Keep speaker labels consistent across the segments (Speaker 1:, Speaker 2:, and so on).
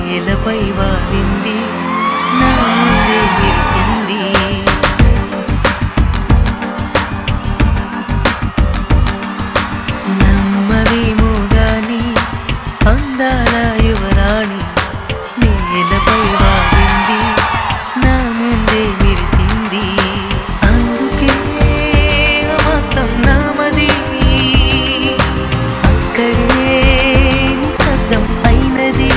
Speaker 1: నేలపై వాలింది నా ముందే మెరిసింది నమ్మవేమో గాని అందాల యువరాణి నేలపై వాలింది నా ముందే మెరిసింది అందుకే మొత్తం నామది అక్కడే నిశ్శబ్దం అయినది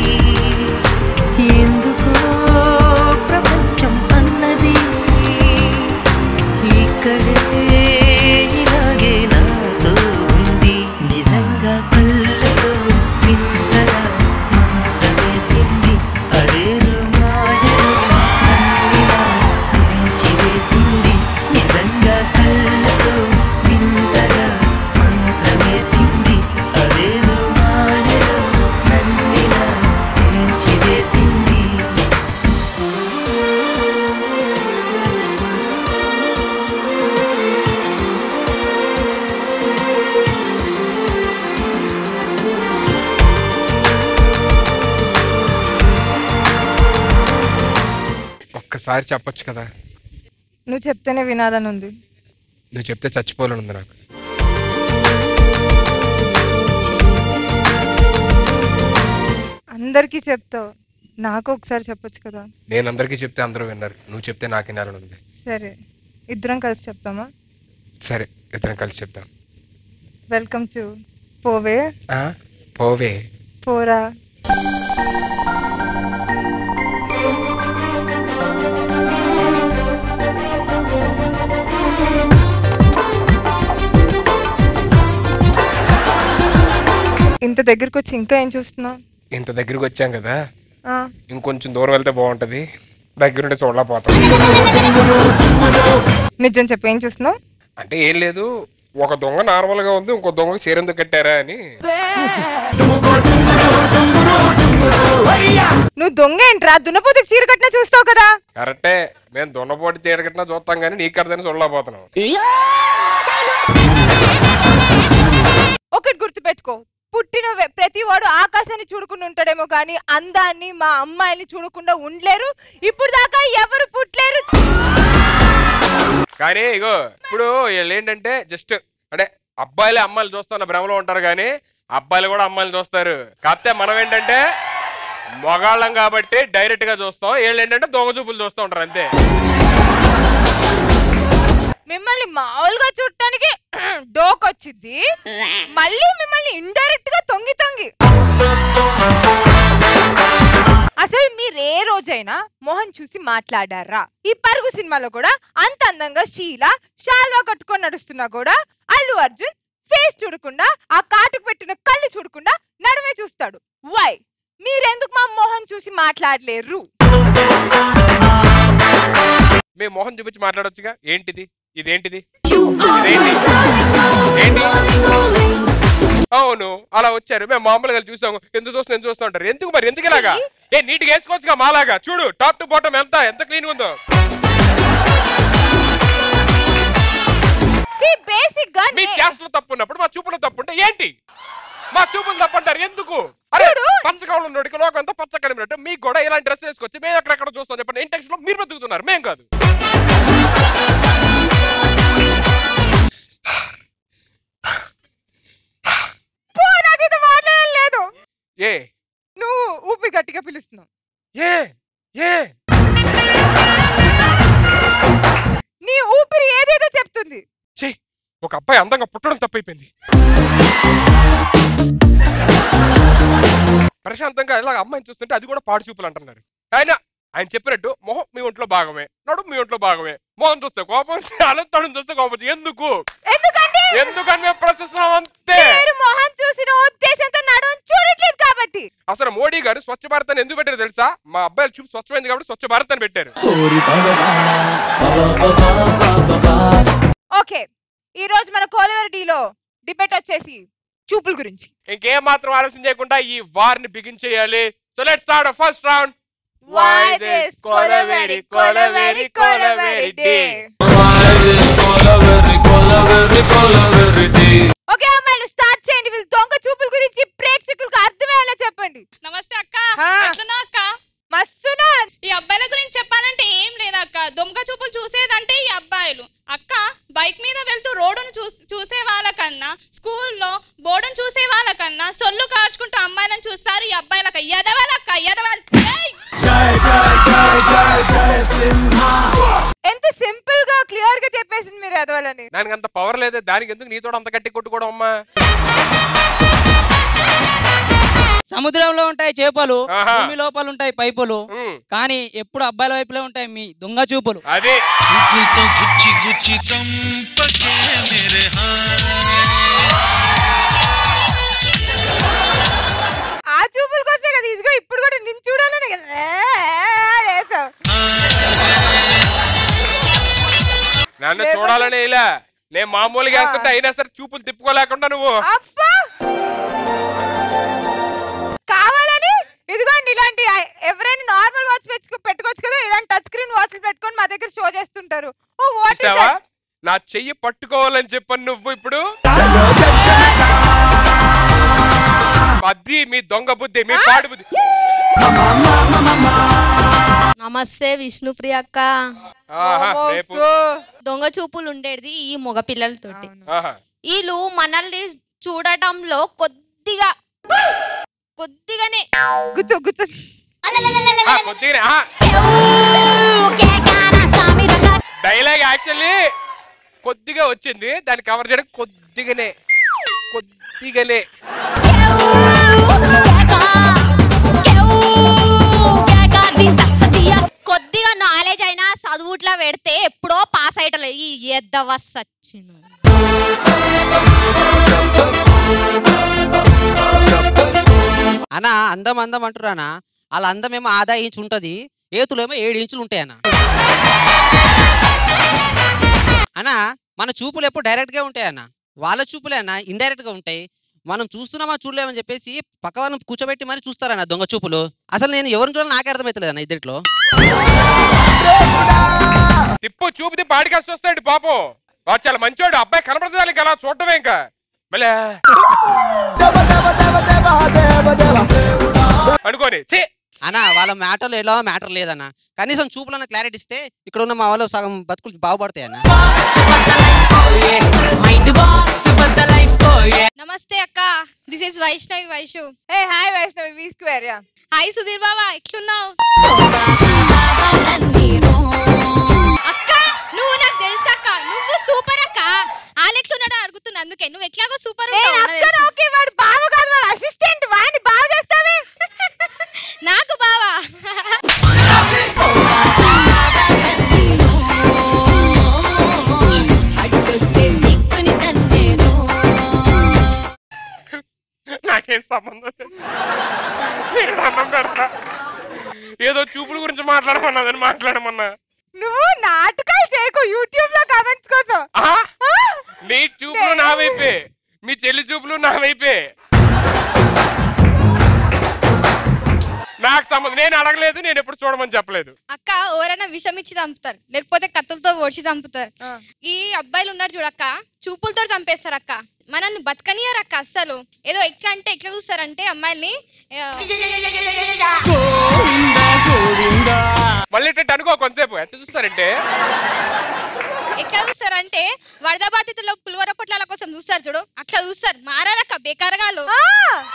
Speaker 1: ఎందుకో ప్రపంచం అన్నది ఇక్కడే ఇలాగే నాతో ఉంది నిజంగా కళ్ళతో వింతగా మంత్రమేసింది అదేదో మాయలో నన్నిలా ముంచివేసింది నిజంగా కళ్ళతో వింతగా మంత్రమేసింది అదేదో మాయలో నన్నిలా ముంచివేసింది
Speaker 2: ఒక్కసారి చెప్పొచ్చు కదా
Speaker 3: నువ్వు చెప్తేనే వినాలని ఉంది
Speaker 2: నువ్వు చెప్తే చచ్చిపోవాలని ఉంది నాకు
Speaker 3: అందరికీ చెప్తావు నాకు ఒకసారి చెప్పొచ్చు కదా
Speaker 2: నేను అందరికీ చెప్తే అందరూ విన్నారు నువ్వు చెప్తే నాకు వినాలని ఉంది
Speaker 3: సరే ఇద్దరం కలిసి చెప్తామా
Speaker 2: సరే ఇద్దరం కలిసి చెప్తాం
Speaker 3: వెల్కమ్ టు పోవే
Speaker 2: ఆ, పోవే
Speaker 3: పోరా ఇంత దగ్గరికి వచ్చి ఇంకా ఏం చూస్తున్నావు
Speaker 2: ఇంత దగ్గరికి వచ్చాం కదా
Speaker 3: ఆ,
Speaker 2: ఇంకొంచెం దూరం వెళ్తే బాగుంటది దగ్గరుండి చూడలేకపోతాం
Speaker 3: నిజం చెప్పు ఏం చూస్తున్నావు
Speaker 2: అంటే ఏం లేదు ఒక దొంగ నార్మల్ గా ఉంది ఇంకో దొంగ చీరెందుకు కట్టారా అని
Speaker 3: నువ్వు దొంగ ఏంట్రా దున్నపోతుకి చీర కట్టినా చూస్తావు కదా
Speaker 2: కరెక్టే మేము దున్నపోటు చీర కట్టినా చూస్తాం కానీ నీకు అర్థని చూడలేకపోతున్నాం
Speaker 3: ఒకటి గుర్తుపెట్టుకో పుట్టిన వె- ప్రతివాడు ఆకాశాన్ని చూడుకుని ఉంటాడేమో కానీ అందాన్ని మా అమ్మాయిని చూడకుండా ఉండలేరు ఇప్పుడు దాకా ఎవరు పుట్టలేరు
Speaker 2: కానీ ఇగో ఇప్పుడు వీళ్ళు ఏంటంటే జస్ట్ అంటే అబ్బాయిలే అమ్మాయిలు చూస్తున్న భ్రమలో ఉంటారు కానీ అబ్బాయిలు కూడా అమ్మాయిలు చూస్తారు కాకపోతే మనం ఏంటంటే మొగాళ్ళం కాబట్టి డైరెక్ట్ గా చూస్తాం వీళ్ళు ఏంటంటే దొంగ చూపులు చూస్తూ ఉంటారు అంతే
Speaker 3: మిమ్మల్ని మామూలుగా చూడటానికి డోక్ వచ్చింది మళ్ళీ మిమ్మల్ని ఇండైరెక్ట్ గా తొంగి తొంగి అసలు మీరు ఏ రోజైనా మోహన్ చూసి మాట్లాడారా ఈ పరుగు సినిమాలో కూడా అంత అందంగా షీల షాల్వా కట్టుకొని నడుస్తున్నా కూడా అల్లు అర్జున్ ఫేస్ చూడకుండా ఆ కాటుకు పెట్టిన కళ్ళు చూడకుండా నడమే చూస్తాడు వై మీరెందుకు మా మోహన్ చూసి మాట్లాడలేరు
Speaker 2: మీ మొహం చూపించి మాట్లాడొచ్చుగా ఏంటిది ఇదేంటిది ఇదేంటి ఏంటి అవును అలా వచ్చారు మేము మామూలుగా చూసాము ఎందుకు చూస్తాం ఎందుకు చూస్తూ ఉంటారు ఎందుకు మరి ఎందుకు ఇలాగా ఏ నీట్గా వేసుకోవచ్చుగా మాలాగా చూడు టాప్ టు బాటం ఎంత ఎంత క్లీన్ ఉందో
Speaker 3: బేసిక్ గా
Speaker 2: మీ
Speaker 3: నే-
Speaker 2: చేష్టలు తప్పు ఉన్నప్పుడు మా చూపులు తప్పు ఉంటే ఏంటి మా చూపులు తప్పు అంటారు ఎందుకు అరే
Speaker 3: చూడు.
Speaker 2: పచ్చకావులు ఉన్నోడికి లోకం అంతా పచ్చ కడిమినట్టు మీకు కూడా ఇలాంటి డ్రెస్ వేసుకొచ్చి మేము ఎక్కడెక్కడ చూస్తాం చెప్పండి ఇంటెన్షన్ లో మీరు బతుకుతున్నారు మేం కాదు
Speaker 3: పో, నాకు ఇది మాట్లాడాలి లేదు
Speaker 2: ఏ
Speaker 3: నువ్వు ఊపి గట్టిగా పిలుస్తున్నావు
Speaker 2: ఏ ఏ
Speaker 3: నీ ఊపిరి ఏదేదో చెప్తుంది
Speaker 2: ఛీ ఒక అబ్బాయి అందంగా పుట్టడం తప్పైపోయింది ప్రశాంతంగా ఇలా అమ్మాయిని చూస్తుంటే అది కూడా పాడు చూపులు అంటున్నారు ఆయన ఆయన చెప్పినట్టు మొహం మీ ఒంట్లో భాగమే నడు మీ ఒంట్లో భాగమే మొహం చూస్తే కోపం అలంతడం చూస్తే కోపం వచ్చి. ఎందుకు
Speaker 3: ఎందుకంటే
Speaker 2: ఎందుకని మేము ప్రశ్నిస్తున్నాం అంతే
Speaker 3: మీరు మొహం చూసిన ఉద్దేశంతో నడవని చూడట్లేదు కాబట్టి
Speaker 2: అసలు మోడీ గారు స్వచ్ఛ భారత్ అని ఎందుకు పెట్టారు తెలుసా మా అబ్బాయిలు చూపు స్వచ్ఛమైంది కాబట్టి స్వచ్ఛ భారత్ అని పెట్టారు
Speaker 3: ఓకే ఈ రోజు మన కోలవెరటీలో డిబేట్ వచ్చేసి చూపుల గురించి
Speaker 2: ఇంకేం మాత్రం ఆలస్యం చేయకుండా ఈ వార్ ని బిగిన్ చేయాలి so let start first round
Speaker 3: Why this kolaveri kolaveri kolaveri డే ఓకే అమ్మాయిలు స్టార్ట్ చేయండి వీళ్ళు దొంగ చూపుల గురించి ప్రేక్షకులకు అర్థమయ్యేలా చెప్పండి
Speaker 4: నమస్తే అక్క
Speaker 3: ఆ.
Speaker 4: ఎట్లున్నావు అక్క
Speaker 3: మస్తునా
Speaker 4: ఈ అబ్బాయిల గురించి చెప్పాలంటే ఏం లేదక్క దొంగ చూపులు చూసేదంటే ఈ అబ్బాయిలు అక్క బైక్ మీద వెళ్తూ రోడ్డును చూ చూసే వాళ్ళకన్నా స్కూల్లో బోర్డును చూసే వాళ్ళకన్నా సొల్లు కార్చుకుంటూ అమ్మాయిలను చూస్తారు ఈ అబ్బాయిలక్క ఎదవాలక్క ఎదవాలి ఏయ్!
Speaker 3: ఎంత సింపుల్ గా క్లియర్ గా చెప్పేసింది మీరు ఎదవాలని
Speaker 2: దానికి అంత పవర్ లేదే దానికి ఎందుకు నీతో అంత గట్టి కొట్టుకోవడం అమ్మా
Speaker 5: సముద్రంలో ఉంటాయి చేపలు
Speaker 2: ఆహా.
Speaker 5: భూమి లోపల ఉంటాయి పైపులు
Speaker 2: ఉమ్,
Speaker 5: కానీ ఎప్పుడు అబ్బాయిల వైపులే ఉంటాయి మీ దొంగ చూపులు
Speaker 2: అది
Speaker 6: చూపులతో గుచ్చి గుచ్చి చంపకే మేరే
Speaker 3: ఆ చూపుల కోసమే కదా ఇదిగో ఇప్పుడు కూడా నిన్ను చూడాలని కదా వేసావు
Speaker 2: నన్ను
Speaker 3: లేకపోతే-
Speaker 2: చూడాలనే ఇలా నేను మామూలుగా వేస్తుంటే అయినా సరే చూపులు తిప్పుకోలేకుండా నువ్వు
Speaker 3: అబ్బా కావాలని ఇదిగోండి ఇలాంటి ఐ- ఎవరైనా నార్మల్ వాచ్ పెట్టుకో పెట్టుకోవచ్చు కదా ఇలాంటి టచ్ స్క్రీన్ వాచ్లు పెట్టుకొని మా దగ్గర షో చేస్తుంటారు ఓ వాట్ ఇస్
Speaker 2: చూసావా నా చెయ్యి పట్టుకోవాలని చెప్పని నువ్వు ఇప్పుడు అది మీ దొంగ బుద్ధి మీ పాడు బుద్ధి
Speaker 7: నమస్తే విష్ణుప్రియ అక్క
Speaker 2: ఆహా, రేపు
Speaker 7: దొంగ చూపులు ఉండేది ఈ మగ పిల్లలతోటి
Speaker 2: ఆహా.
Speaker 7: వీళ్ళు మనల్ని చూడటంలో కొద్దిగా కొద్దిగానే
Speaker 3: గుర్తు గుర్తు
Speaker 2: ఆ, కొద్దిగానే ఆహా. డైలాగ్ యాక్చువల్లీ కొద్దిగా వచ్చింది దాన్ని కవర్ చేయడం కొద్దిగానే కొద్దిగానే
Speaker 7: కొద్దిగా నాలెడ్జ్ అయినా చదువుట్లా పెడితే ఎప్పుడో పాస్ అయ్యటం ఈ ఎద్దవ సచ్చిన
Speaker 8: అన్న అందం అందం అంటున్నానా వాళ్ళ అందం ఏమో ఆదా ఇంచు ఉంటది ఏతులేమో ఏడు ఇంచులు ఉంటాయి అన్న అన్న మన చూపులు ఎప్పుడు డైరెక్ట్ గా ఉంటాయి అన్న వాళ్ళ చూపులే అన్న ఇండైరెక్ట్ గా ఉంటాయి మనం చూస్తున్నామా చూడలేమని చెప్పేసి పక్క వాళ్ళని కూర్చోబెట్టి మరి చూస్తారన్న దొంగ చూపులు అసలు నేను ఎవరిని చూడాలి నాకే అర్థమవుతలేదు అన్న ఇద్దరిలో
Speaker 2: తిప్పు చూపు తిప్పు ఆడికేసి వస్తాడు పాపం వాడు చాలా మంచోడు అబ్బాయి కనపడతానికి అలా చూడటమే ఇంకా మళ్ళీ అనుకోని ఛీ!
Speaker 8: అన్న వాళ్ళ మ్యాటర్లు ఎలా మ్యాటర్ లేదన్న కనీసం చూపులన్న క్లారిటీ ఇస్తే ఇక్కడ ఉన్న మా వాళ్ళు సగం బతుకులు బాగుపడతాయి అన్న
Speaker 7: నమస్తే అక్క దిస్ ఇస్ వైష్ణవి వైషు
Speaker 3: ఏ hi Vaishnavi V square yeah
Speaker 7: hi Sudheer బాబా ఎట్లున్నావు అక్క నువ్వు నాకు తెలుసు అక్క నువ్వు సూపర్ అక్క ఆలెట్లున్నాడో అడుగుతున్నా అందుకే నువ్వు ఎట్లాగో సూపర్
Speaker 3: ఏ అక్కడ ఓకే వాడు బావ కాదు వాడు అసిస్టెంట్ వాడిని బాగా చేస్తావే
Speaker 7: నాకు బావా
Speaker 2: నాకేం సంబంధం లేదు. నేను దండం పెడతా ఏదో చూపుల గురించి మాట్లాడమన్నదని మాట్లాడమన్నా
Speaker 3: నువ్వు నాటకాలు చేయకు యూట్యూబ్ లో కామెంట్స్ కోసం
Speaker 2: ఆహా!
Speaker 3: ఆ?
Speaker 2: నీ చూపులు నా వైపే మీ చెల్లి చూపులు నా వైపే నాకు సంబంధం నేను అడగలేదు నేను ఎప్పుడు చూడమని చెప్పలేదు
Speaker 7: అక్క ఎవరైనా విషం ఇచ్చి చంపుతారు లేకపోతే కత్తులతో ఓడిచి చంపుతారు
Speaker 3: ఆ.
Speaker 7: ఈ అబ్బాయిలు ఉన్నారు చూడక్క చూపులతో చంపేస్తారు అక్క మనల్ని బతకనియరు అక్క అస్సలు ఏదో ఎట్లా అంటే ఎట్లా చూస్తారంటే అమ్మాయిల్ని ఆ,
Speaker 2: మళ్ళీ ఇట్లా అనుకో కొంతసేపు ఎంత చూస్తారంటే
Speaker 7: ఎట్లా చూస్తారంటే వరద బాధితుల్లో పులివర పొట్లాల కోసం చూస్తారు చూడు అట్లా చూస్తారు మారారక్క బేకారగాలు
Speaker 3: ఆ!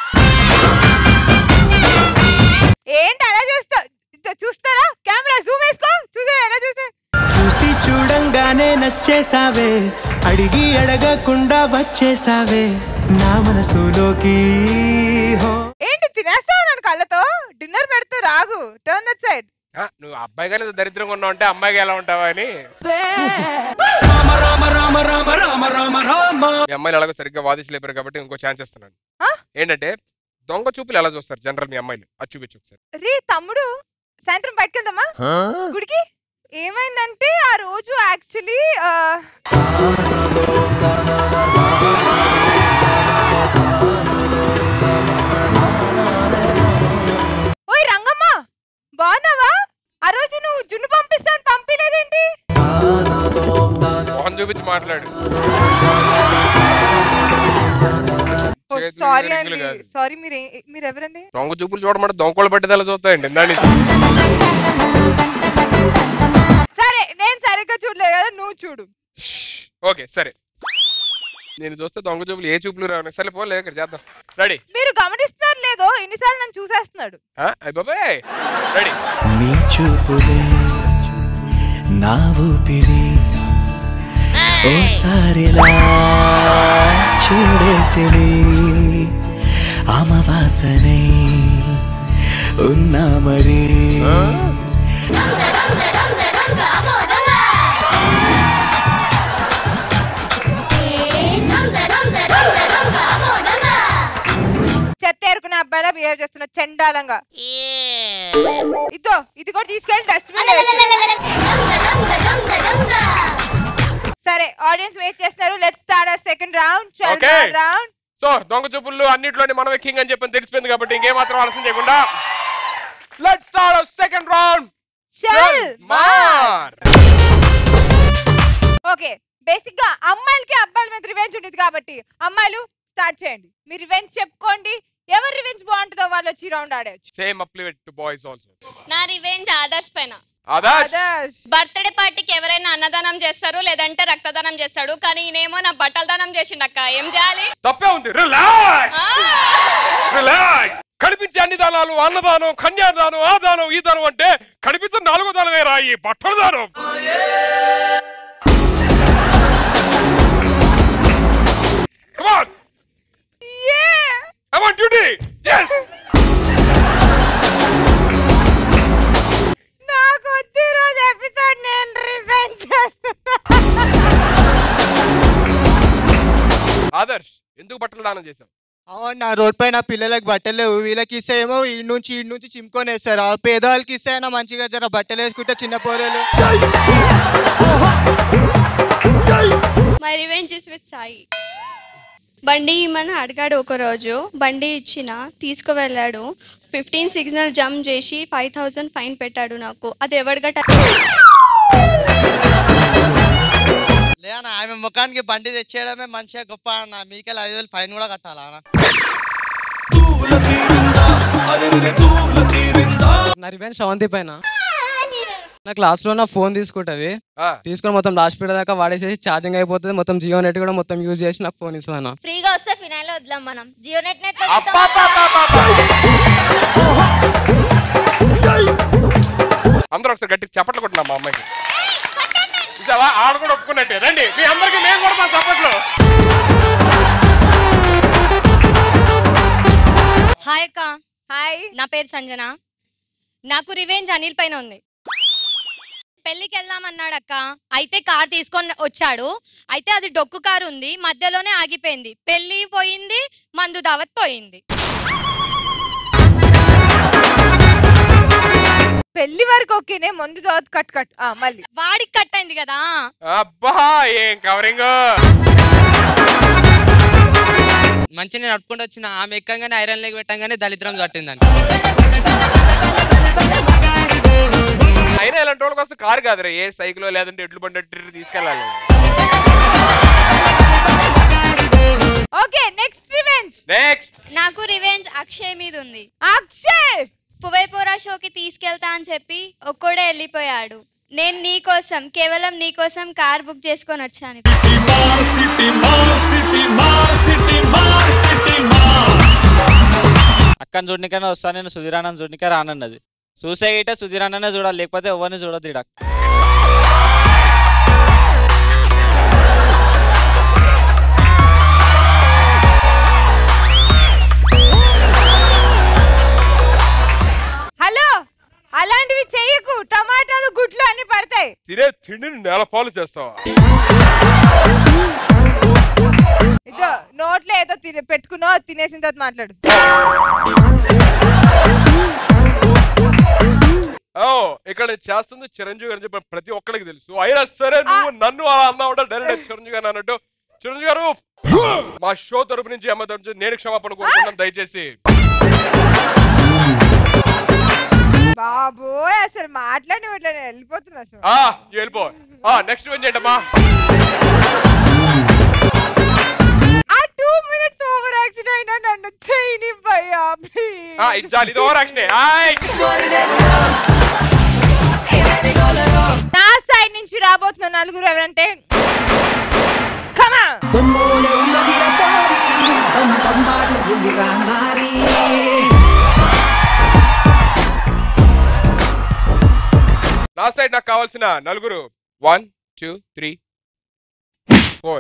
Speaker 3: ఏంటి అలా చూస్తా చూస్తారా కెమెరా జూమ్ వేసుకో చూసే ఎలా చూసే
Speaker 1: చూసి చూడంగానే నచ్చేసావే అడిగి అడగకుండా వచ్చేసావే నా మనసులోకి హో
Speaker 3: ఏంటి తినేస్తావు నన్ను కళ్ళతో డిన్నర్ పెడుతూ రాగు టర్న్ దట్ సైడ్
Speaker 2: ఆ, నువ్వు అబ్బాయి కానీ దరిద్రంగా ఉన్నావు అంటే అమ్మాయిగా ఎలా ఉంటావా అని
Speaker 1: రామ రామ రామ రామ రామ రామ రామ
Speaker 2: మీ అమ్మాయిలు ఎలాగో సరిగ్గా వాదించలేపారు కాబట్టి ఇంకో ఛాన్స్ ఇస్తున్నాను
Speaker 3: ఆ?
Speaker 2: ఏంటంటే దొంగ చూపులు ఎలా చూస్తారు జనరల్ మీ అమ్మాయిలు అది చూపించు ఒకసారి
Speaker 3: రీ తమ్ముడు సాయంత్రం బయటకు వెళ్దామా గుడికి ఏమైందంటే ఆ రోజు యాక్చువల్లీ ఓయ్ రంగమ్మ బాగున్నావా ఆ రోజు నువ్వు జున్ను పంపిస్తాను పంపిలేదేంటి
Speaker 2: మొహం చూపించి మాట్లాడు చేతులు
Speaker 3: సారీ
Speaker 2: రింగులు
Speaker 3: అండి
Speaker 2: కాదు
Speaker 3: సారీ మీరు మీరు ఎవరండి
Speaker 2: దొంగ చూపులు చూడమంటే దొంగలు పట్టేదలా చూస్తాయండి దాని
Speaker 3: సరే నేను సరిగ్గా చూడలేదు కదా నువ్వు చూడు
Speaker 2: ఓకే సరే నేను చూస్తే దొంగ చూపులు ఏ చూపులు రావు సరే పోలే ఇక్కడ చేద్దాం రెడీ
Speaker 3: మీరు గమనిస్తున్నారు లేదో ఎన్నిసార్లు నన్ను చూసేస్తున్నాడు
Speaker 2: అయ్యి బాబాయ్ రెడీ
Speaker 1: నీ చూపులే నా ఊపిరి ఓసారిలా చూడే చెలి అమవాసనే ఉన్నా మరి
Speaker 3: చెత్త ఏరుకునే అబ్బాయిలా బిహేవ్ చేస్తున్న చండాలంగా ఇదో ఇది కూడా తీసుకెళ్ళి డస్ట్బిన్ సరే ఆడియన్స్ వెయిట్ చేస్తున్నారు let's start second round
Speaker 2: Okay.
Speaker 3: Round
Speaker 2: so దొంగ చూపుల్లో అన్నిట్లోని మనమే కింగ్ అని చెప్పని తెలిసిపోయింది కాబట్టి ఇంకేమాత్రం ఆలస్యం చేయకుండా లెట్ స్టార్ట్ సెకండ్ రౌండ్
Speaker 3: చల్
Speaker 2: మార్
Speaker 3: ఓకే బేసిక్ గా అమ్మాయిలకి అబ్బాయిల మీద రివెంజ్ ఉండేది కాబట్టి అమ్మాయిలు స్టార్ట్ చేయండి మీరు రివెంజ్ చెప్పుకోండి ఎవరు రివెంజ్ బాగుంటుందో వాళ్ళు వచ్చి రౌండ్ ఆడేయచ్చు
Speaker 2: same compliment to boys also
Speaker 4: నా రివెంజ్ ఆదర్శ్ పైన
Speaker 2: ఆదర్శ్
Speaker 3: ఆదర్శ్
Speaker 4: బర్త్డే పార్టీకి ఎవరైనా అన్నదానం చేస్తారు లేదంటే రక్తదానం చేస్తాడు కానీ ఈయనేమో నా బట్టల దానం చేసిండక్క ఏం చేయాలి
Speaker 2: తప్పే ఉంది రిలాక్స్
Speaker 4: ఆ!
Speaker 2: రిలాక్స్ కనిపించే అన్ని దానాలు అన్నదానం కన్యాదానం ఆ దానం ఈ దానం అంటే కనిపించిన నాలుగో దానమే రా ఈ బట్టల దానం Come on! I'm on duty! Yes!
Speaker 3: నాకు వద్దు ఈ రోజు ఎపిసోడ్ నేను రివెంజ్
Speaker 2: ఆదర్శ్ ఎందుకు బట్టలు దానం చేశావు
Speaker 9: అవును నా రోడ్ పైన పిల్లలకి బట్టలు లేవు వీళ్ళకి ఇస్తే ఏమో ఈ నుంచి ఈ నుంచి చింపుకొని వేస్తారు ఆ పేదవాళ్ళకి ఇస్తే అయినా మంచిగా జర బట్టలు వేసుకుంటే చిన్న పోరేలు
Speaker 7: my revenge is with Sai బండి ఇమ్మని అడిగాడు ఒకరోజు బండి ఇచ్చిన తీసుకువెళ్ళాడు ఫిఫ్టీన్ సిగ్నల్ జంప్ చేసి ఫైవ్ థౌజండ్ ఫైన్ పెట్టాడు నాకు అది ఎవరు గట్ట
Speaker 9: లేదన్న ఆమె ముఖానికి బండి తెచ్చేయడమే మంచిగా గొప్ప అన్న మీకెళ్ళి ఐదు వేలు ఫైన్ కూడా కట్టాలా అన్న
Speaker 10: నా రివెంజ్ శ్రవంతి పైన నా క్లాస్ లో నా ఫోన్ తీసుకుంటది తీసుకొని మొత్తం లాస్ట్ పీరియడ్ దాకా వాడేసేసి ఛార్జింగ్ అయిపోతుంది మొత్తం జియో నెట్ కూడా మొత్తం యూజ్ చేసి నాకు ఫోన్ ఇస్తుంది అన్న
Speaker 11: ఫ్రీగా వస్తే ఫినాయిల్ వద్దాం మనం జియో నెట్ నెట్
Speaker 2: అందరూ ఒకసారి గట్టి చప్పట్లు కొట్టినా మా అమ్మాయికి చూసావా ఆడ కూడా ఒప్పుకున్నట్టే రండి మీ అందరికి మేము కొడతాం చప్పట్లు
Speaker 12: హాయ్ అక్క
Speaker 3: హాయ్
Speaker 12: నా పేరు సంజన నాకు రివెంజ్ అనిల్ పైన ఉంది పెళ్ళికి వెళ్దామన్నాడు అక్క అయితే కార్ తీసుకొని వచ్చాడు అయితే అది డొక్కు కారు ఉంది మధ్యలోనే ఆగిపోయింది పెళ్లి పోయింది మందు దావత్ పోయింది
Speaker 3: పెళ్లి వరకు ఓకేనే ముందు తర్వాత కట్ కట్ ఆ మళ్ళీ
Speaker 12: వాడికి కట్ అయింది కదా
Speaker 2: అబ్బా ఏం కవరింగ్
Speaker 8: మంచిగా నడుపుకుంటూ వచ్చిన ఆమె ఎక్కంగానే ఐరన్ లెగ్ పెట్టంగానే దళిద్రం కట్టిందని
Speaker 2: అయినా ఇలాంటి వాళ్ళకి వస్తే కారు కాదురా ఏ సైకిల్ లేదంటే ఎడ్లు బండి అట్టు తీసుకెళ్ళాలి
Speaker 3: ఓకే నెక్స్ట్ రివెంజ్
Speaker 2: నెక్స్ట్
Speaker 7: నాకు రివెంజ్ అక్షయ్ మీద ఉంది
Speaker 3: అక్షయ్
Speaker 7: పువైపోరా షోకి తీసుకెళ్తా అని చెప్పి ఒక్కడే వెళ్ళిపోయాడు నేను నీ కోసం కేవలం నీ కోసం కార్ బుక్ చేసుకొని వచ్చాను
Speaker 5: అక్కని చూడనికైనా వస్తా నేను సుధీరానని చూడనికే రానన్నది చూసే గిట్టే సుధీరాననే చూడాలి లేకపోతే ఎవరిని చూడొద్దు ఈడ
Speaker 3: హలో అలాంటివి చెయ్యకు టమాటాలు గుడ్లు అన్ని పడతాయి
Speaker 2: తినే తిండిని నేల పాలు చేస్తావా
Speaker 3: ఇదో నోట్లో ఏదో తినే పెట్టుకున్నావు అది తినేసిన తర్వాత మాట్లాడు
Speaker 2: ఓ ఇక్కడ నేను చేస్తుంది చిరంజీవి గారు చెప్పి ప్రతి ఒక్కరికి తెలుసు అయినా సరే నువ్వు నన్ను అలా అన్నావు డైరెక్ట్ చిరంజీవి గారు అన్నట్టు చిరంజీవి గారు మా షో తరపు నుంచి అమ్మ తరపు నుంచి నేను క్షమాపణ కోరుకున్నాను దయచేసి
Speaker 3: బాబోయ్ అసలు మాట్లాడి ఇట్లా నేను వెళ్ళిపోతున్నా అసలు
Speaker 2: ఆ వెళ్ళిపో ఆ నెక్స్ట్ ఏం చేయండి అమ్మా
Speaker 3: ఆ two two minutes over action అయినా నన్ను చేయనివ్వయ్యా please.
Speaker 2: ఆ, ఇది చాలు ఇది ఓవర్ యాక్షన్
Speaker 3: నా సైడ్ నుంచి రాబోతున్న నలుగురు ఎవరంటే కమా
Speaker 2: లాస్ట్ సైడ్ నాకు కావాల్సిన నలుగురు వన్ టూ త్రీ ఫోర్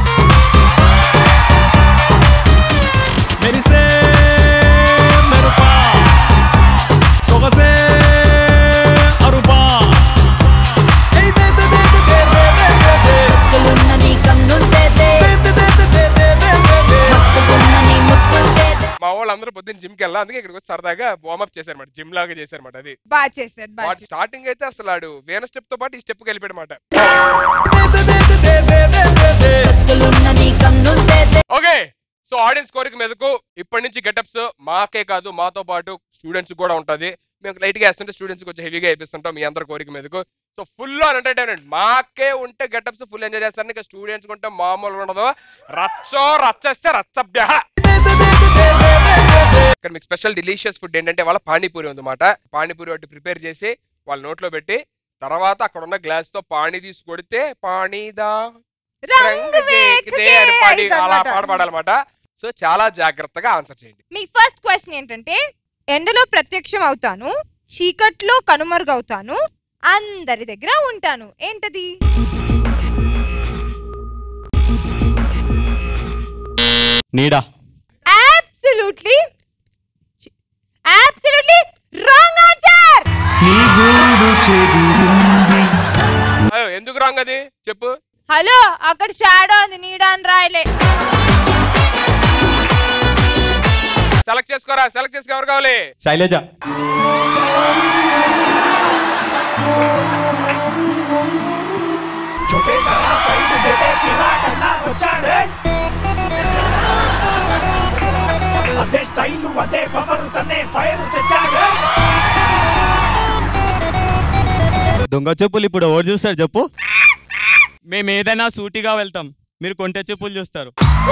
Speaker 1: మెరిసే మెరుపా సొగసే అరుపా ఏయ్ దే దే దే దే దే దే దే దే.
Speaker 13: ముక్కులున్న నీ కన్నుంటే దే. మత్తుకున్న నీ ముక్కులతే దే.
Speaker 2: మా వాళ్ళందరూ పొద్దున్న జిమ్ కి వెళ్ళా అందుకే ఇక్కడికి వచ్చి సరదాగా వార్మప్ చేశారన్నమాట జిమ్ లాగా చేశారన్నమాట అది
Speaker 3: బాగా చేశారు బాగా
Speaker 2: వాడు స్టార్టింగ్ అయితే అసలు ఆడు వేరే స్టెప్ తో పాటు ఈ స్టెప్ కి వెళ్ళిపోయాడన్నమాట
Speaker 13: ముక్కులున్న నీ కన్నుంటే దే.
Speaker 2: ఓకే సో ఆడియన్స్ కోరిక మీదకు ఇప్పటి నుంచి గెటప్స్ మాకే కాదు మాతో పాటు స్టూడెంట్స్ కూడా ఉంటది మేము లైట్ గా వేస్తుంటే స్టూడెంట్స్ కొంచెం హెవీగా వేపిస్తుంటాం మీ అందరి కోరిక మీదకు సో ఫుల్ ఆన్ ఎంటర్టైన్మెంట్ మాకే ఉంటే గెటప్స్ ఫుల్ ఎంజాయ్ చేస్తారు ఇంకా స్టూడెంట్స్ ఉంటే మామూలుగా ఉండదు రచ్చో రచ్చేస్తే రచ్చభ్య ఇక్కడ మీకు స్పెషల్ డిలీషియస్ ఫుడ్ ఏంటంటే వాళ్ళ పానీపూరి ఉందన్నమాట పానీపూరి ఒకటి ప్రిపేర్ చేసి వాళ్ళ నోట్లో పెట్టి తర్వాత అక్కడ ఉన్న గ్లాస్ తో పానీ తీసి కొడితే పానీదా రంగు వేకితే అని పాడి అలా పాట పాడాలన్నమాట సో చాలా జాగ్రత్తగా ఆన్సర్ చేయండి
Speaker 3: మీ ఫస్ట్ క్వశ్చన్ ఏంటంటే ఎండలో ప్రత్యక్షం అవుతాను చీకట్లో కనుమరుగవుతాను అందరి దగ్గర ఉంటాను ఏంటది
Speaker 1: నీడా
Speaker 3: అబ్సల్యూట్లీ అబ్సల్యూట్లీ రాంగ్ ఆన్సర్
Speaker 2: అయ్యో ఎందుకు రాంగ్ అది చెప్పు
Speaker 3: హలో అక్కడ షాడో ఉంది నీడ అని రాయలే
Speaker 2: సెలెక్ట్ చేసుకోరా సెలెక్ట్ చేసుకో ఎవరు కావాలి
Speaker 1: శైలజ
Speaker 14: అదే స్టైల్ అదే పవర్ తనే ఫైర్ తెచ్చాడు
Speaker 1: దొంగ చెప్పులు ఇప్పుడు ఎవరు చూస్తారు చెప్పు మేము ఏదైనా సూటిగా వెళ్తాం మీరు కొంటె చెప్పులు చూస్తారు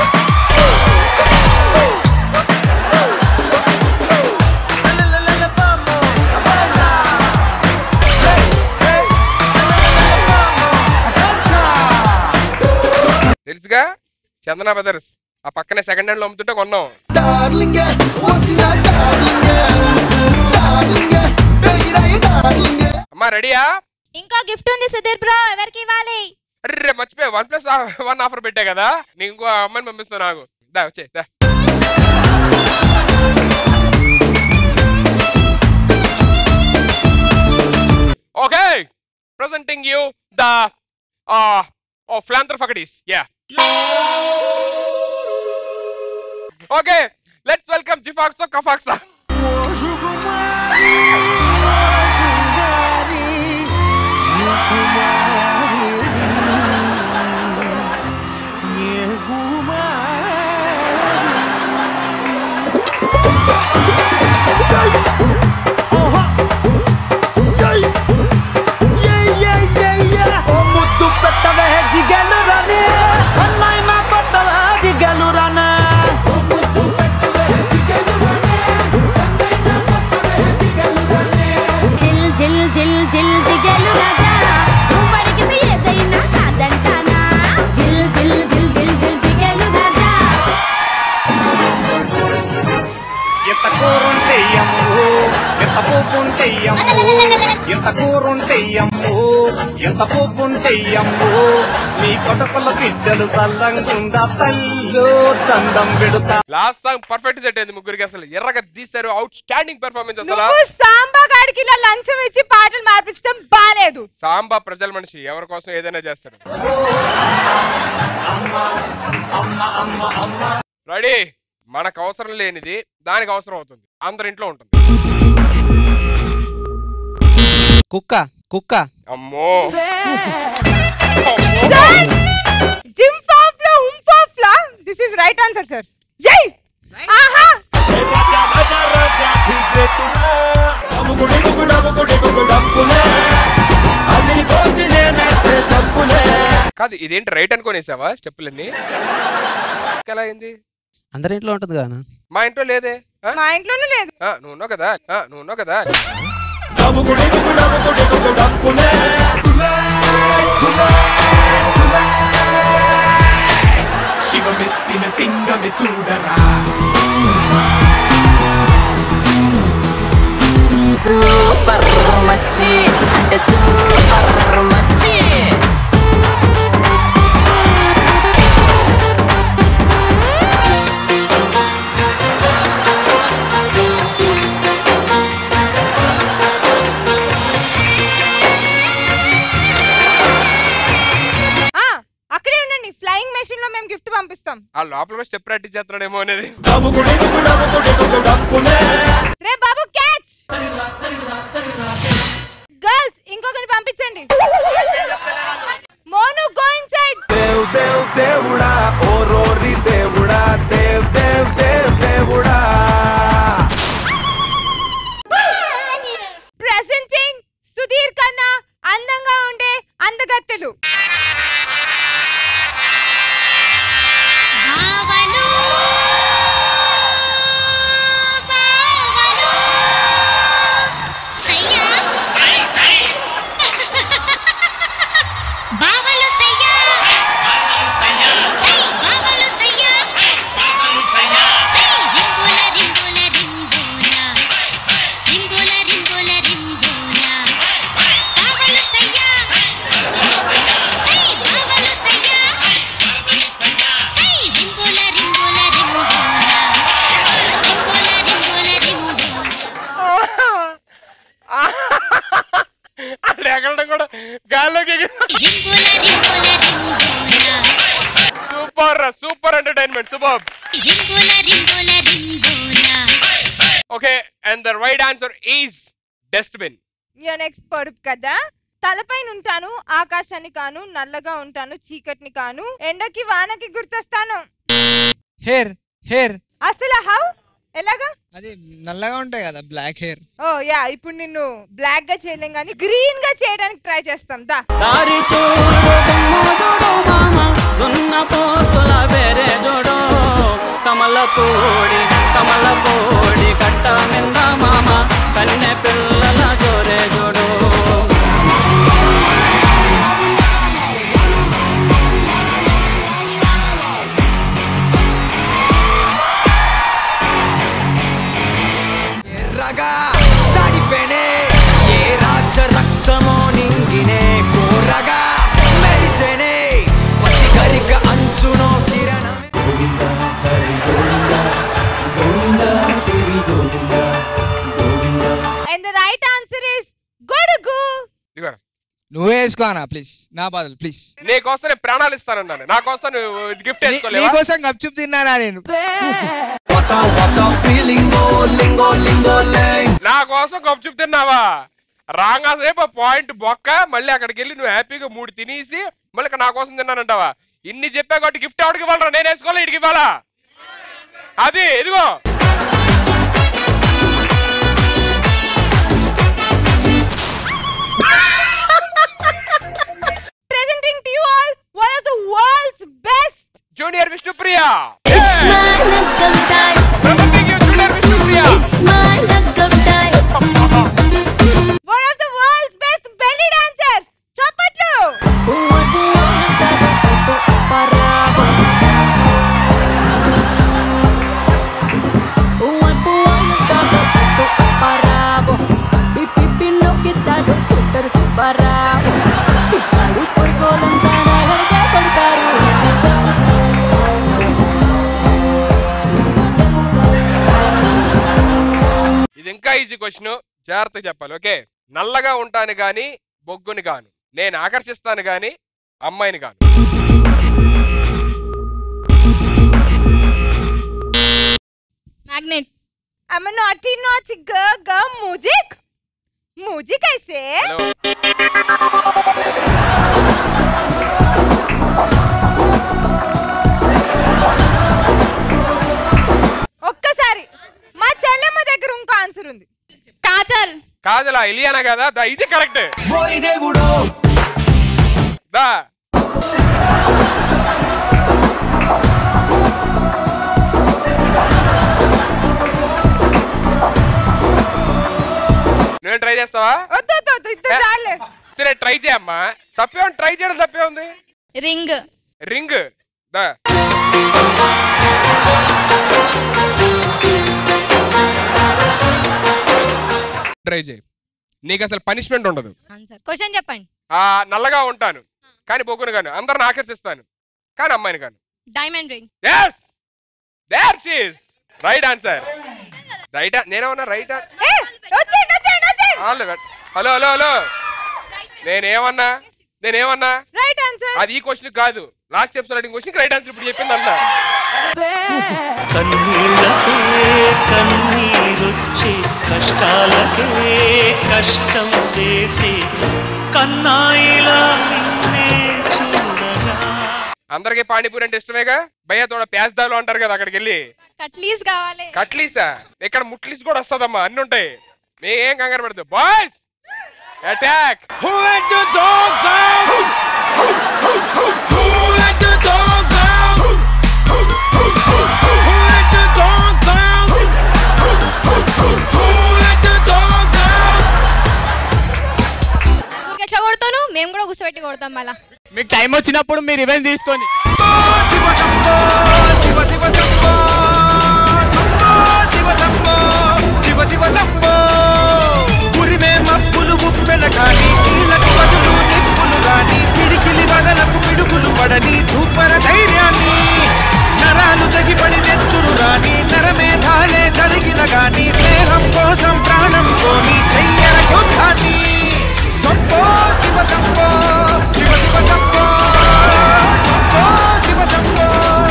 Speaker 2: తెలుసుగా చందన బ్రదర్స్ ఆ పక్కనే సెకండ్ హ్యాండ్ లో అమ్ముతుంటే కొన్నాం అమ్మా రెడీయా
Speaker 11: ఇంకో గిఫ్ట్ ఉంది సుధీర్ బ్రో ఎవరికి ఇవ్వాలి
Speaker 2: అర్రే మర్చిపోయా వన్ ప్లస్ వన్ ఆఫర్ పెట్టా కదా నీకు ఇంకో అమ్మాయిని పంపిస్తాను నాకు దా వచ్చే దా ఓకే ప్రెసెంటింగ్ యూ ద ఓ ఫ్లాంతర్ ఫకడీస్ యా ఓకే లెట్స్ వెల్కమ్ జిఫాక్సో కఫాక్సా
Speaker 14: ముద్దు పెట్టవే జిగలు రానే అన్నైనా కొట్టవే జిగలు రానే
Speaker 13: జిల్ జిల్ జిల్ జిల్ జిగలు రాజా నువ్వు అడిగితే ఏదైనా కాదంటానా జిల్ జిల్ జిల్ జిల్ జిల్ జిగలు రాజా
Speaker 14: ఎంత కూరుంటే అమ్ము ఎంత పోపుంటే అమ్ము ఎంత కూరుంటే అమ్ము ఎంత పోపుంటే అమ్ము నీ కొటకల బిడ్డలు తల్లంగుండా తల్లు దండం పెడుతా
Speaker 2: లాస్ట్ సాంగ్ పర్ఫెక్ట్ సెట్ అయింది ముగ్గురికి అసలు ఎర్రగా తీశారు అవుట్ స్టాండింగ్ పెర్ఫార్మెన్స్ అసలు
Speaker 3: నువ్వు సాంబా గాడికి ఇలా లంచం ఇచ్చి పాటలు మార్పించడం బాలేదు
Speaker 2: సాంబా ప్రజల మనిషి ఎవరి కోసం ఏదైనా చేస్తాడు రెడీ మనకు అవసరం లేనిది దానికి అవసరం అవుతుంది అందరి ఇంట్లో ఉంటుంది
Speaker 8: కుక్క కుక్క
Speaker 2: అమ్మో
Speaker 3: జిమ్ పాప్ లో ఉమ్ పాప్ లా this is right answer sir జై ఆహా
Speaker 2: కాదు ఇదేంటి రైట్ అనుకోనేసావా స్టెప్పులన్నీ ఎలా అయింది
Speaker 8: అందరి ఇంట్లో ఉంటుంది కదా అన్న.
Speaker 2: మా ఇంట్లో లేదే ఆ?
Speaker 3: మా ఇంట్లోనూ లేదు
Speaker 2: ఆ, నువ్వు ఉన్నావు కదా ఆ, నువ్వు ఉన్నావు కదా
Speaker 15: శివమెత్తిన సింగమి చూడరా
Speaker 13: సూపర్ మచ్చి అంటే సూపర్ మచ్చి
Speaker 3: ఆ, అక్కడే ఉండండి ఫ్లయింగ్ మెషిన్ లో మేము గిఫ్ట్ పంపిస్తాం
Speaker 2: ఆ లోపల స్టెప్ ప్రాక్టీస్ చేస్తున్నాడేమో అనేది
Speaker 3: రే బాబు క్యాచ్ గర్ల్స్ ఇంకొకరిని పంపించండి మోను గోయింగ్ సైడ్
Speaker 15: దేవ్ దేవ్ దేవుడా ఓ రోరి దేవుడా దేవ్ దేవ్ దేవ్ దేవుడా
Speaker 3: ప్రెసెంటింగ్ సుధీర్ కన్నా అందంగా ఉండే అందగత్తెలు
Speaker 13: బావలు సయ్యా సై బావలు సయ్యా సై రింగుల రింగుల రింగుల రింగుల రింగుల రింగుల బావలు సయ్యా సై బావలు సయ్యా సై రింగుల రింగుల రింగుల రింగుల రింగుల రింగుల
Speaker 2: అక్కడ ఎగరడం కూడా గాల్లోకి సూపర్ సూపర్ ఎంటర్టైన్మెంట్ సూపర్
Speaker 13: రింగుల రింగుల రింగుల
Speaker 2: okay and the right answer is dustbin
Speaker 3: yo next పడుతుంది కదా తలపైన ఉంటాను ఆకాశాన్ని కాను నల్లగా ఉంటాను చీకటిని కాను ఎండకి వానకి గుర్తొస్తాను
Speaker 16: హెయిర్ హెయిర్
Speaker 3: అసలు హౌ ఎలాగా
Speaker 16: అది నల్లగా ఉంటాయి కదా బ్లాక్ హెయిర్
Speaker 3: ఓ యా ఇప్పుడు నిన్ను బ్లాక్ గా చేయలేం కానీ గ్రీన్ గా చేయడానికి ట్రై చేస్తాం దా
Speaker 14: దారి చూడు దమ్మోదుడు మామ దున్న పోతుల బెరే జోడు కమల కోడి కమల కోడి కట్ట మింద మామ కన్నె పిల్లల జోరే జోడు ఎర్రగా తడిపెనే ఏ రాజ రక్తమో నింగినే కోరగా మెరిసెనే పసిగరిక అంచునో కిరణమే
Speaker 3: and the right answer is గొడుగు
Speaker 2: ఇదిగో
Speaker 16: నువ్వే వేసుకో అన్న ప్లీజ్ నా బాధలు ప్లీజ్
Speaker 2: నీ కోసం నేను ప్రాణాలు ఇస్తానన్నాను నా కోసం నువ్వు గిఫ్ట్ వేసుకోలేవా
Speaker 16: నీకోసం గప్చుప్ తిన్నానా నేను
Speaker 2: నా కోసం గొప్ప చెప్తున్నావా రాంగా సేపు పాయింట్ బొక్క మళ్ళీ అక్కడికి వెళ్ళి నువ్వు హ్యాపీగా మూడు తినేసి మళ్ళీ ఇక్కడ నా కోసం తిన్నానంటావా ఇన్ని చెప్పా కాబట్టి గిఫ్ట్ ఎవరికి ఇవ్వాలరా నేను వేసుకోవాలి ఇడికి ఇవ్వాలా అది ఇదిగో
Speaker 3: presenting to you all one of the world's best
Speaker 2: junior Vishnupriya
Speaker 13: It's my luck time.
Speaker 2: Junior Vishnupriya
Speaker 13: It's my luck time.
Speaker 3: One of the world's best belly dancers చప్పట్లు
Speaker 2: ఇది ఇంకా ఈజీ క్వశ్చన్ జాగ్రత్తగా చెప్పాలి ఓకే నల్లగా ఉంటాను గాని బొగ్గుని గాను నేను ఆకర్షిస్తాను గాని అమ్మాయిని గాను
Speaker 12: magnet
Speaker 3: I'm a naughty naughty girl, girl, music. Music ऐसे ఒక్కసారి మా చెల్లెమ్మ దగ్గర ఇంకో ఆన్సర్ ఉంది
Speaker 12: కాజల్
Speaker 2: కాజలా ఇలియానా కదా దా ఇది కరెక్ట్ దా నువ్వు ట్రై చేస్తావా
Speaker 3: వద్దు వద్దు వద్దు ఇద్దరు చాలే
Speaker 2: సరే ట్రై చేయమ్మా తప్పే ఉంది ట్రై చేయడం తప్పే ఉంది
Speaker 4: రింగ్
Speaker 2: రింగ్ దా ట్రై చేయి నీకు అసలు పనిష్మెంట్ ఉండదు
Speaker 12: క్వశ్చన్ చెప్పండి
Speaker 2: ఆ నల్లగా ఉంటాను కానీ బొగ్గును గాను అందరిని ఆకర్షిస్తాను కానీ అమ్మాయిని గాను
Speaker 12: diamond ring
Speaker 2: yes there she's right answer right నేనేమన్నా రైట్ హలో హలో హలో నేనేమన్నా నేనేమన్నా
Speaker 3: రైట్ ఆన్సర్
Speaker 2: అది ఈ క్వశ్చన్ కాదు లాస్ట్ ఎపిసోడ్ అడిగిన క్వశ్చన్ రైట్ ఆన్సర్ ఇప్పుడు చెప్పింది అన్న
Speaker 17: కన్నీళ్ళకే కన్నీరొచ్చే కష్టాలకే కష్టం చేసే కన్నాయిలా నిన్నే చూడగా
Speaker 2: అందరికి పానీపూరి అంటే ఇష్టమేగా భయ్య తోడ ప్యాజ్దాలు అంటారు కదా అక్కడికి వెళ్ళి
Speaker 12: కట్లీస్ కావాలి
Speaker 2: కట్లీసా ఇక్కడ ముట్లీస్ కూడా వస్తుందమ్మా అన్ని ఉంటాయి మీ ఏం కంగారు పడదు boys attack
Speaker 15: Who let the dogs out? Who let the dogs out? Who let the dogs out? Who let the dogs out?
Speaker 12: నలుగురికి ఎట్లా కొడతాను మేము కూడా కూర్చోబెట్టి కొడతాం మళ్ళా
Speaker 1: మీకు టైం వచ్చినప్పుడు మీరు రివెంజ్ తీసుకోండి
Speaker 15: శివ శివ శంభో ఉరిమే మప్పులు ఉప్పెన కాని నీళ్ళకు బదులు నిప్పులు రాని పిడికిలి వదలకు పిడుగులు పడని ధూపర ధైర్యాన్ని నరాలు తెగిపడి నెత్తురు రాని నరమేధాలే జరిగిన గాని స్నేహం కోసం ప్రాణం కోని చెయ్యర యుద్ధాన్ని Shambho Shiva Shambho Shiva Shiva Shambho Shambho Shiva Shambho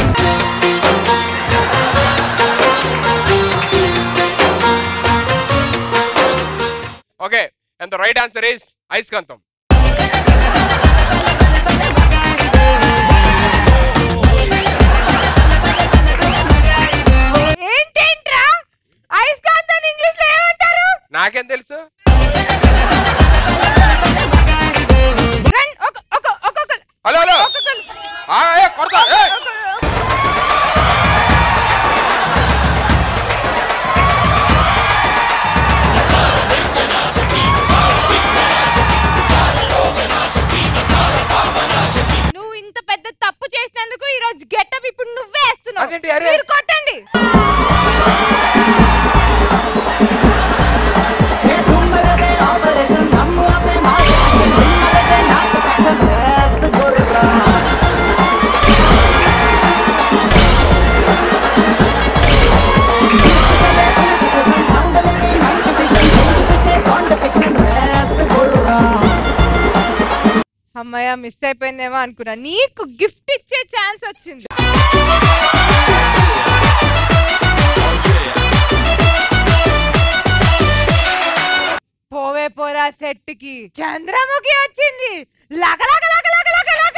Speaker 2: okay and the right answer is ఐస్కాంతం
Speaker 3: ఏంటేంట్రా అయస్కాంతం ఇంగ్లీష్ లో ఏమంటారు
Speaker 2: నాకేం తెలుసు
Speaker 3: రండి, ఒక- ఒక- ఒక్కొక్క-
Speaker 2: హలో హలో ఆ, ఏ, కొడతా ఏ.
Speaker 3: నువ్వు ఇంత పెద్ద తప్పు చేసినందుకు ఈ రోజు గెటప్ ఇప్పుడు నువ్వే వేస్తున్నావు
Speaker 2: అదేంటి, అరే?
Speaker 3: మీరు కొట్టండి అమ్మయ్య మిస్ అయిపోయిందేమో అనుకున్నా నీకు గిఫ్ట్ ఇచ్చే ఛాన్స్ వచ్చింది పోవే పోరా సెట్ కి చంద్రముఖి వచ్చింది లగ లగ లగ లగ లగ లగ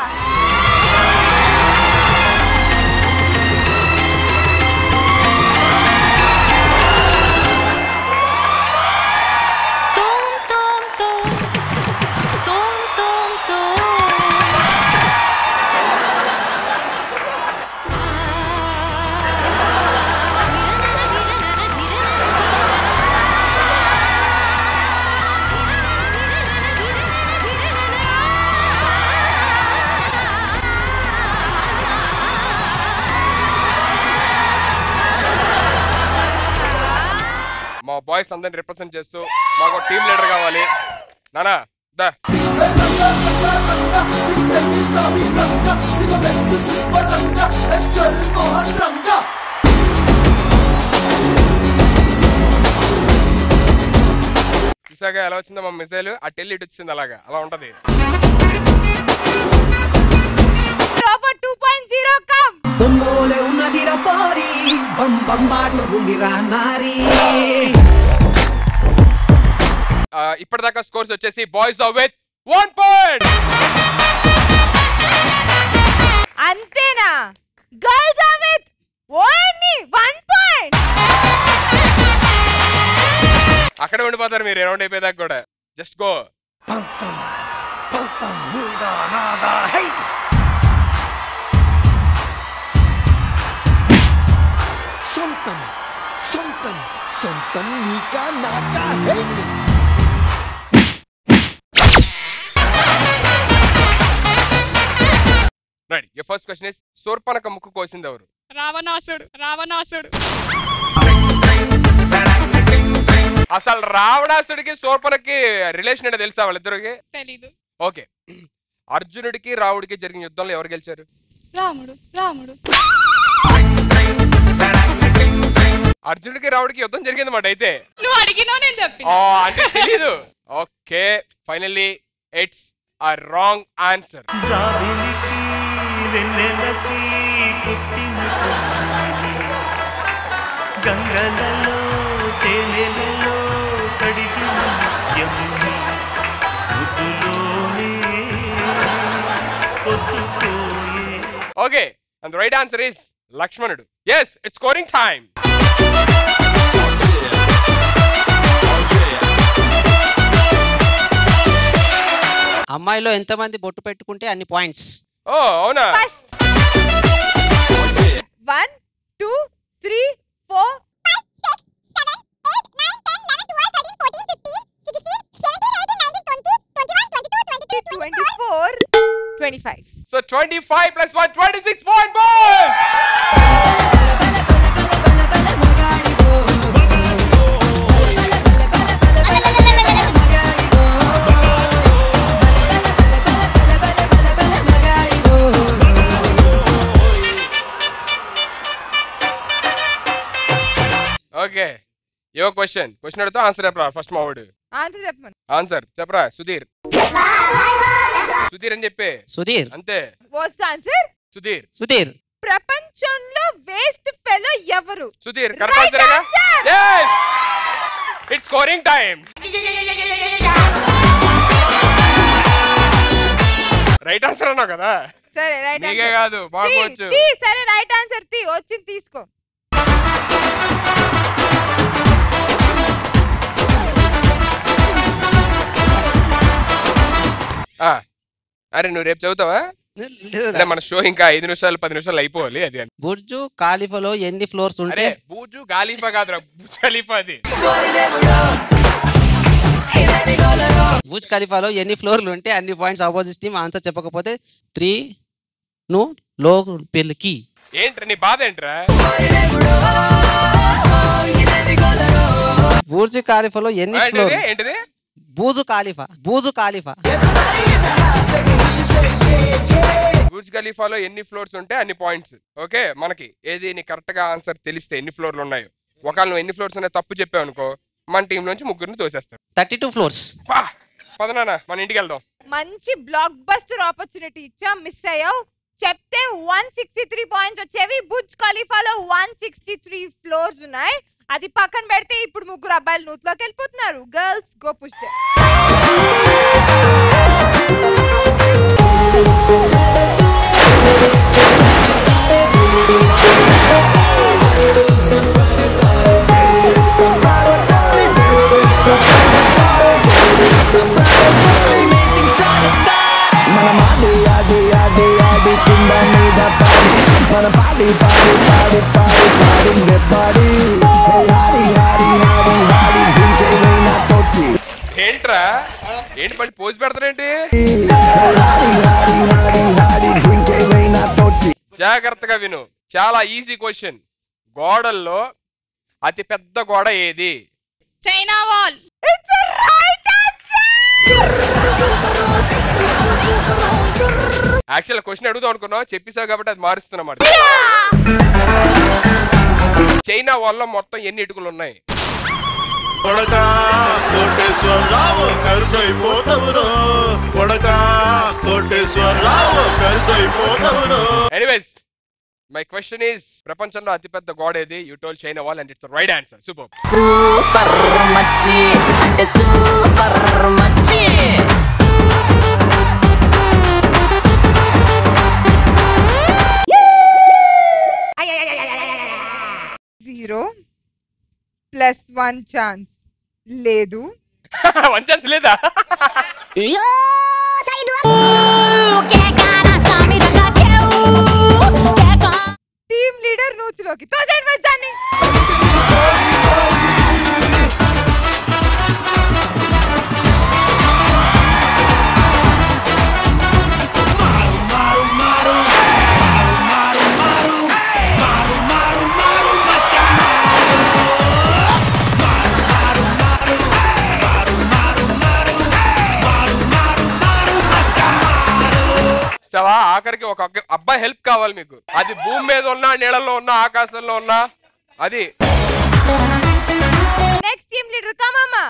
Speaker 2: మా బాయ్స్ అందరిని రిప్రజెంట్ చేస్తూ మాకు టీమ్ లీడర్ కావాలి నానా దా చూసాక ఎలా వచ్చిందో మా మిసైల్ ఆ టెల్ ఇటు వచ్చింది అలాగా అలా ఉంటది
Speaker 3: రోబోట్ టూ పాయింట్ జీరో కమ్
Speaker 14: బొమ్మోలే ఉన్నదిరా పోరి బం బంబాట్లు ఉందిరా నారీ
Speaker 2: ఆ, ఇప్పటిదాకా స్కోర్స్ వచ్చేసి boys off with one point
Speaker 3: అంతేనా girls are with only one point
Speaker 2: అక్కడే ఉండిపోతారు మీరు రౌండ్ అయిపోయేదాకా కూడా జస్ట్ గో
Speaker 14: సొంతం సొంతం సొంతం నీకా నాకా hey
Speaker 2: first question is Surpanakha ముక్కు కోసింది ఎవరు
Speaker 4: రావణాసుడు రావణాసుడు
Speaker 2: అసలు రావణాసుడికి శూర్పణకి రిలేషన్ ఏంటో తెలుసా వాళ్ళిద్దరికి
Speaker 4: తెలీదు
Speaker 2: ఓకే అర్జునుడికి రావుడికి జరిగిన యుద్ధంలో ఎవరు గెలిచారు
Speaker 4: రాముడు రాముడు
Speaker 2: అర్జునుడికి రావుడికి యుద్ధం జరిగింది మాట అయితే
Speaker 4: నువ్వు అడిగినా నేను చెప్పి
Speaker 2: ఆ, అంటే తెలీదు okay finally it's a wrong answer
Speaker 17: జాబిలికి వెన్నెలకి పుట్టిన పుట్టిన గంగలలో తేనెలలో కడిగిన యముని ముద్దులోనే పొద్దుపోయే
Speaker 2: okay and right answer is లక్ష్మణుడు ఎస్ ఇట్స్ స్కోరింగ్ టైం
Speaker 8: అమ్మాయిలో ఎంతమంది బొట్టు పెట్టుకుంటే అన్ని పాయింట్స్
Speaker 2: ఓ అవునా
Speaker 3: one two three four twenty four twenty five
Speaker 2: so twenty five plus one twenty six point balls okay yo question question అడిగితే answer చెప్పరా ఫస్ట్ మావాడు
Speaker 3: ఆన్సర్ చెప్పమను
Speaker 2: ఆన్సర్ చెప్పరా సుధీర్ సుధీర్ అని చెప్పే
Speaker 8: సుధీర్
Speaker 2: అంతే
Speaker 3: వాట్స్ ఆన్సర్
Speaker 2: సుధీర్
Speaker 8: సుధీర్
Speaker 3: ప్రపంచంలో వేస్ట్ ఫెలో ఎవరు
Speaker 2: Sudheer correct answer yes it's scoring time right answer అన్నావు కదా
Speaker 3: సరే రైట్
Speaker 2: నీకే కాదు మాకు వచ్చు
Speaker 3: సరే రైట్ ఆన్సర్ తీ వచ్చింది తీసుకో
Speaker 2: ఆ, అరే నువ్వు రేపు చదువుతావా అరే, మన షో ఇంకా ఐదు నిమిషాలు పది నిమిషాలు అయిపోవాలి అది అని
Speaker 8: బుర్జు ఖాళీఫాలో ఎన్ని ఫ్లోర్స్ ఉంటే
Speaker 2: అరే బూజు గాలీఫా కాదురా బుజ్ ఖలీఫా అది
Speaker 8: బుజ్ ఖలీఫాలో ఎన్ని ఫ్లోర్లు ఉంటే అన్ని పాయింట్స్ ఆపోజిట్ టీమ్ ఆన్సర్ చెప్పకపోతే త్రీ ను లో పెళ్ళికి
Speaker 2: ఏంట్రా నీ బాధ ఏంట్రా
Speaker 8: బూర్జు ఖాళీఫాలో ఎన్ని
Speaker 2: ఆ,
Speaker 8: ఫ్లోర్
Speaker 2: ఏంటిది ఏంటిది
Speaker 8: బూజు ఖాళీఫా బూజు ఖాళీఫా
Speaker 2: బుజ్ ఖలీఫాలో ఎన్ని ఫ్లోర్స్ ఉంటే అన్ని పాయింట్స్ ఓకే మనకి ఏది నీ కరెక్ట్ గా ఆన్సర్ తెలిస్తే ఎన్ని ఫ్లోర్లు ఉన్నాయో ఒకవేళ నువ్వు ఎన్ని ఫ్లోర్స్ ఉన్నాయో తప్పు చెప్పావు అనుకో మన టీం నుంచి ముగ్గురిని తోసేస్తారు
Speaker 8: థర్టీ టూ ఫ్లోర్స్
Speaker 2: పదనానా మన ఇంటికి వెళ్దాం
Speaker 3: మంచి బ్లాక్ బస్టర్ ఆపర్చునిటీ ఇచ్చా మిస్ అయ్యావు చెప్తే వన్ సిక్స్టీ త్రీ పాయింట్స్ వచ్చేవి బుజ్ ఖలీఫాలో వన్ సిక్స్టీ త్రీ ఫ్లోర్స్ ఉన్నాయి అది పక్కన పెడితే ఇప్పుడు ముగ్గురు అబ్బాయిలు నూతులోకి వెళ్ళిపోతున్నారు గర్ల్స్ గో పుష్టే
Speaker 14: మనం ఆడి ఆడి ఆడి ఆడి కింద మీద పాడి మన పాడి పాడి పాడి పాడి పాడిందే పాడి హాడి హాడి హాడి హాడి డ్రింక్ ఏమైనా తోచి
Speaker 2: ఏంట్రా ఏంటి పడి పోజ్ పెడతారేంటి
Speaker 14: హాడి హాడి హాడి హాడి డ్రింక్ ఏమైనా తోచి
Speaker 2: జాగ్రత్తగా విను చాలా ఈజీ క్వశ్చన్ గోడల్లో అతి పెద్ద గోడ ఏది
Speaker 4: చైనా వాల్
Speaker 2: యాక్చువల్ క్వశ్చన్ అడుగుదాం అనుకున్నావు చెప్పేసావు కాబట్టి అది మారుస్తున్నమాట చైనా వల్ల మొత్తం ఎన్ని ఇటుకలు ఉన్నాయి
Speaker 6: కొడక కోటేశ్వరరావు కరుసైపోతవురో కొడక కోటేశ్వరరావు కరుసైపోతవురో
Speaker 2: ఎనీవేస్ మై క్వశ్చన్ ఈస్ ప్రపంచంలో అతిపెద్ద గోడ ఏది you tell China wall and it's right answer super
Speaker 18: super మచ్చి అంటే సూపర్ మచ్చి
Speaker 3: జీరో ప్లస్ వన్ ఛాన్స్ లేదు
Speaker 2: వన్ ఛాన్స్ లేదా
Speaker 3: టీమ్ లీడర్ నూతులోకి తోసేయండి వచ్చాన్ని
Speaker 2: చూసావా ఆఖరికి ఒక అక్క- అబ్బాయి హెల్ప్ కావాలి మీకు అది భూమి మీద ఉన్నా నీళ్ళలో ఉన్నా ఆకాశంలో ఉన్నా అది
Speaker 3: నెక్స్ట్ టీమ్ లీడర్ కమమ్మా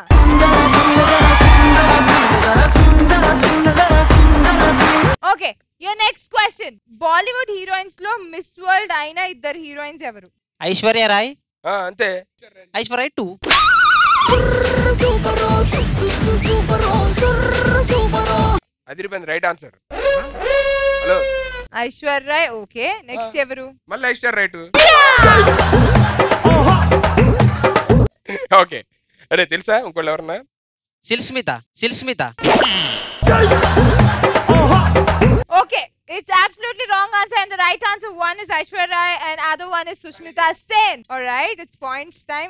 Speaker 3: okay your next question Bollywood heroines లో మిస్ వరల్డ్ అయిన ఇద్దరు హీరోయిన్స్ ఎవరు
Speaker 8: ఐశ్వర్య రాయ్
Speaker 2: అంతే
Speaker 8: ఐశ్వర్య టూ
Speaker 2: అదిరిపోయింది right answer hello
Speaker 3: Aishwarya Rai okay next ఎవరు
Speaker 2: మళ్ళీ ఐశ్వర్ రైట్ ఓకే అరే తెలుసా ఇంకోళ్ళు ఎవరన్నా
Speaker 8: Sushmita Sushmita
Speaker 3: okay it's absolutely wrong answer and the right answer one is Aishwarya Rai and other one is Sushmita Sen. All right, it's points time.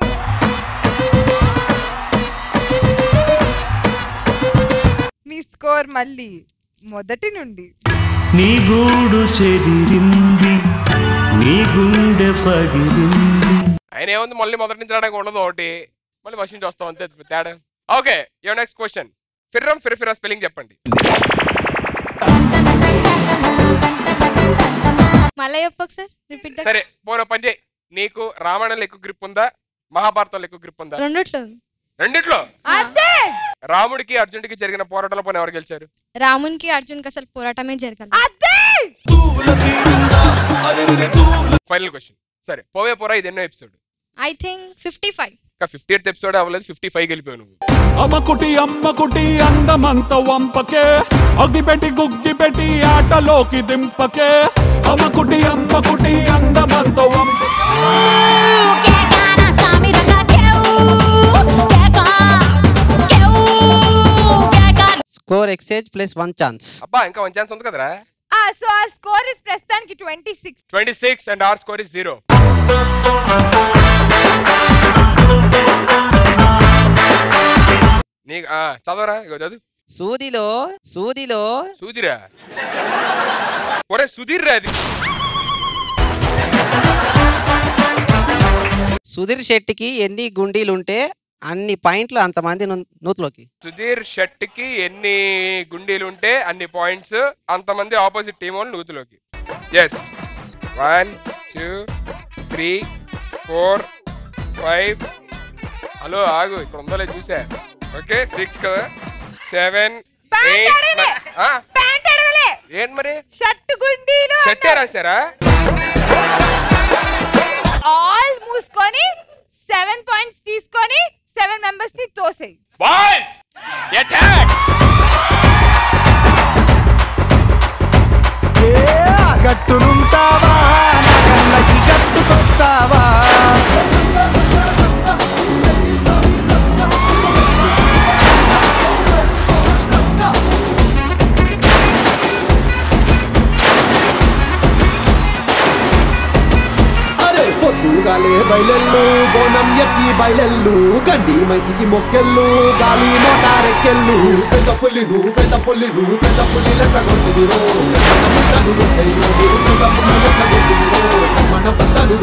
Speaker 3: మీ score మళ్ళీ మొదటి నుండి
Speaker 17: నీ గూడు చెదిరింది నీ గుండె పగిలింది
Speaker 2: ఆయన ఏముంది మళ్ళీ మొదటి నుంచి రావడానికి ఉండదు ఒకటి మళ్ళీ ఫస్ట్ నుంచి వస్తాం అంతే తేడా ఓకే యువర్ నెక్స్ట్ క్వశ్చన్ ఫిర్రం ఫిర్ఫిరా స్పెల్లింగ్ చెప్పండి
Speaker 12: మళ్ళీ చెప్పు ఒకసారి రిపీట్
Speaker 2: సరే పోరో పని చేయి నీకు రామాయణంలో ఎక్కువ గ్రిప్ ఉందా మహాభారతంలో ఎక్కువ గ్రిప్ ఉందా
Speaker 12: రెండిట్లో
Speaker 2: రెండిట్లో రాముడికి అర్జునుడికి జరిగిన పోరాటంలో పోనీ ఎవరు గెలిచారు
Speaker 12: రామునికి అర్జున్కి అసలు పోరాటమే జరగాలి
Speaker 2: ఫైనల్ క్వశ్చన్ సరే పోవే పోరా ఇది ఎన్నో episode
Speaker 12: I think fifty five
Speaker 2: ఇంకా ఫిఫ్టీ ఎయిత్ ఎపిసోడ్ అవ్వలేదు ఫిఫ్టీ ఫైవ్ గెలిపోయావు నువ్వు
Speaker 19: అమ్మకుటి అమ్మకుటి అందమంత వంపకే అగ్గిపెట్టి గుగ్గిపెట్టి ఆటలోకి దింపకే అమ్మకుటి అమ్మకుటి అందమంత వంప
Speaker 8: score exchange plus one chance
Speaker 2: అబ్బా ఇంకా వన్ ఛాన్స్ ఉంది కదరా
Speaker 3: Ah, so our score is ప్రస్తుతానికి twenty six
Speaker 2: twenty six and our score is zero నీకు ఆ, చదవరా ఇగో చదువు
Speaker 8: సూదిలో సూదిలో
Speaker 2: సూదిరా ఒరే సుధీర్ రా అది
Speaker 8: సుధీర్ శెట్టికి ఎన్ని గుండీలుంటే అన్ని పాయింట్లు అంతమంది ను- నూతులోకి
Speaker 2: సుధీర్ షర్ట్ కి ఎన్ని గుండీలు ఉంటే అన్ని పాయింట్స్ అంతమంది ఆపోజిట్ టీం వాళ్ళు నూతులోకి yes one two three four five hello ఆగు ఇక్కడ ఉందో లేదు చూసా ఓకే సిక్స్ కదా సెవెన్ ఎయిట్
Speaker 3: ప్యాంట్ అడగలే
Speaker 2: ఏంటి మరి
Speaker 3: షర్ట్ గుండీలు
Speaker 2: షర్టే రాశారా
Speaker 3: ఆల్ మూసుకొని సెవెన్ పాయింట్స్ తీసుకొని సెవెన్ మెంబర్స్ ని తోసేయి
Speaker 2: బాయ్స్ అటాక్
Speaker 15: గట్టునుంటావా నా కళ్ళకి గట్టుకొస్తావా
Speaker 14: అరే పొద్దుగాలే బయలెల్లు బోనం ఎక్కి బయలెల్లు గండి మైసికి మొక్కెళ్ళు గాలి మోటారెక్కెళ్ళు పెద్ద పుల్లి నువ్వు పెద్ద పుల్లి నువ్వు పెద్ద పుల్లి లెక్క కొట్టుదిరో మన బట్టలు ఉంటాయి పెద్ద పుల్లి లెక్క కొట్టుదిరో మన బట్టలు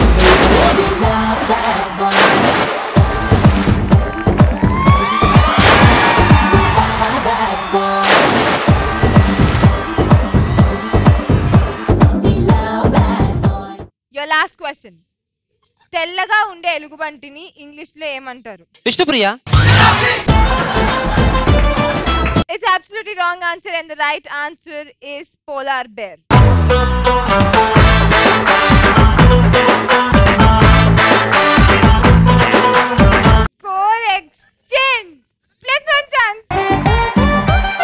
Speaker 3: యువర్ లాస్ట్ క్వశ్చన్ తెల్లగా ఉండే ఎలుగుబంటిని ఇంగ్లీష్ లో ఏమంటారు
Speaker 8: Vishnupriya
Speaker 3: It's absolutely wrong answer and the right answer is polar bear. Score exchange. Plus one chance.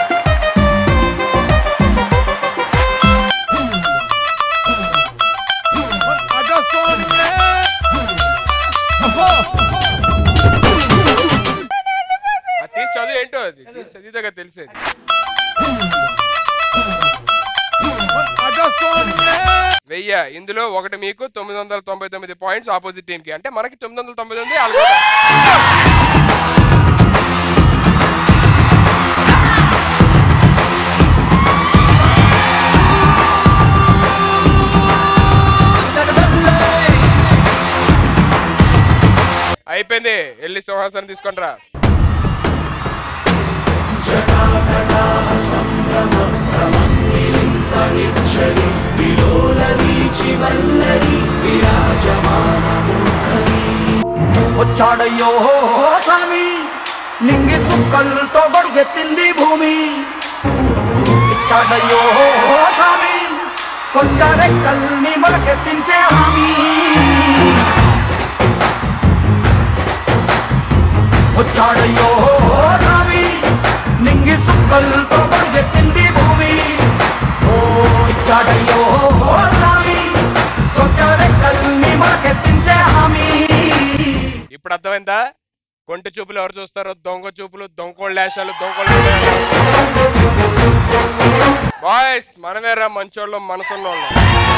Speaker 2: అది తీసి చదువు ఏంటో అది తీసి చదివితే తెలిసేది వెయ్య ఇందులో ఒకటి మీకు తొమ్మిది వందల తొంభై తొమ్మిది పాయింట్స్ ఆపోజిట్ టీమ్ కి అంటే మనకి తొమ్మిది వందల తొంభై తొమ్మిది వాళ్ళకి అయిపోయింది వెళ్ళి సింహాసనం తీసుకుంటారా
Speaker 14: సంభ్రమ భ్రమం
Speaker 20: వచ్చాడయ్యో స్వామి నింగి సుక్కలతో గొడుగెత్తింది భూమి ఇచ్చాడయ్యో స్వామి కొత్త రెక్కల్ని మొలకెత్తించే హామీ వచ్చాడయ్యో స్వామి నింగి సుక్కలతో గొడుగెత్తింది భూమి ఓ ఇచ్చాడయ్యో స్వామి కొత్త రెక్కల్ని మొలకెత్తించే హామీ
Speaker 2: ఇప్పుడు అర్థమైందా కొంటి చూపులు ఎవరు చూస్తారో దొంగ చూపులు దొంగోళ్ళేషాలు దొంగోళ్ళ బాయ్స్ మనమేరా మంచోళ్ళం మనసున్నోళ్ళం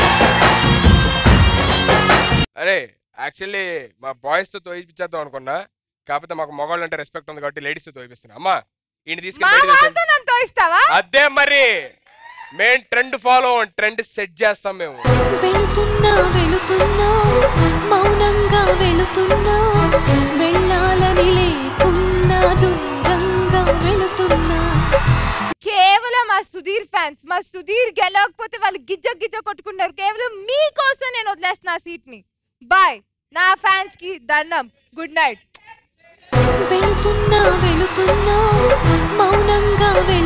Speaker 2: అరే యాక్చువల్లీ మా బాయ్స్ తో తోయిపించేద్దాం అనుకున్నా కాకపోతే మాకు మగవాళ్ళు అంటే రెస్పెక్ట్ ఉంది కాబట్టి లేడీస్ తో తోయిపిస్తున్నా అమ్మా ఈయన
Speaker 3: మా
Speaker 2: తీసుకెళ్ళి బయటికి
Speaker 3: వాళ్ళతో
Speaker 2: తీసుకెళ్ళి-
Speaker 3: నన్ను తోయిస్తావా
Speaker 2: అదే మరి మేం ట్రెండ్ ఫాలో ట్రెండ్ సెట్ చేస్తాం మేము
Speaker 21: వెళుతున్నా వెళుతున్నా మౌనంగా వెళుతున్నా వెళ్ళాలని లేకున్నా దూరంగా వెళుతున్నా
Speaker 3: కేవలం ఆ సుధీర్ ఫ్యాన్స్ మా సుధీర్ గెలవకపోతే వాళ్ళు గిజ్జ గిజ్జ కొట్టుకున్నారు కేవలం మీకోసం నేను వదిలేస్తున్నా ఆ సీట్ ని బాయ్ నా ఫ్యాన్స్ కి దండం గుడ్ నైట్
Speaker 21: వెళుతున్నా వెళుతున్నా మౌనంగా వెళుతున్నా